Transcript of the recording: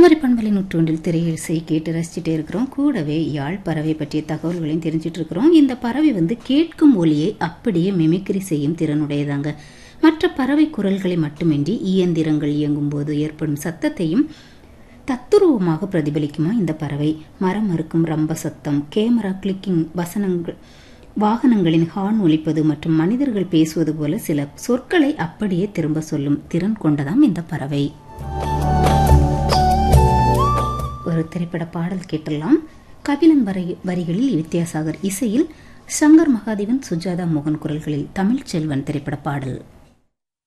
குமரி பண்பலை நூற்றொன்றில் திரையிசை கேட்டு ரசிச்சுட்டே இருக்கிறோம் கூடவே யாழ் பறவை பற்றிய தகவல்களையும் தெரிஞ்சிட்டு இருக்கிறோம் இந்த பறவை வந்து கேட்கும் ஒலியை அப்படியே மிமிக்ரி செய்யும் திறனுடையதாங்க மற்ற பறவை குரல்களை மட்டுமின்றி இயந்திரங்கள் இயங்கும் போது ஏற்படும் சத்தத்தையும் தத்துருவமாக பிரதிபலிக்குமா இந்த பறவை மரம் அறுக்கும் ரம்ப சத்தம் கேமரா கிளிக்கிங் வசனங்கள் வாகனங்களின் ஹார்ன் ஒலிப்பது மற்றும் மனிதர்கள் பேசுவது போல சில சொற்களை அப்படியே திரும்ப சொல்லும் திறன் கொண்டதாம் இந்த பறவை ஒரு திரைப்பட பாடல் கேட்டலாம் கபிலன் வரி வரிகளில் வித்யாசாகர் இசையில் சங்கர் மகாதேவன் சுஜாதா மோகன் குரல்களில் தமிழ்ச்செல்வன் திரைப்பட பாடல்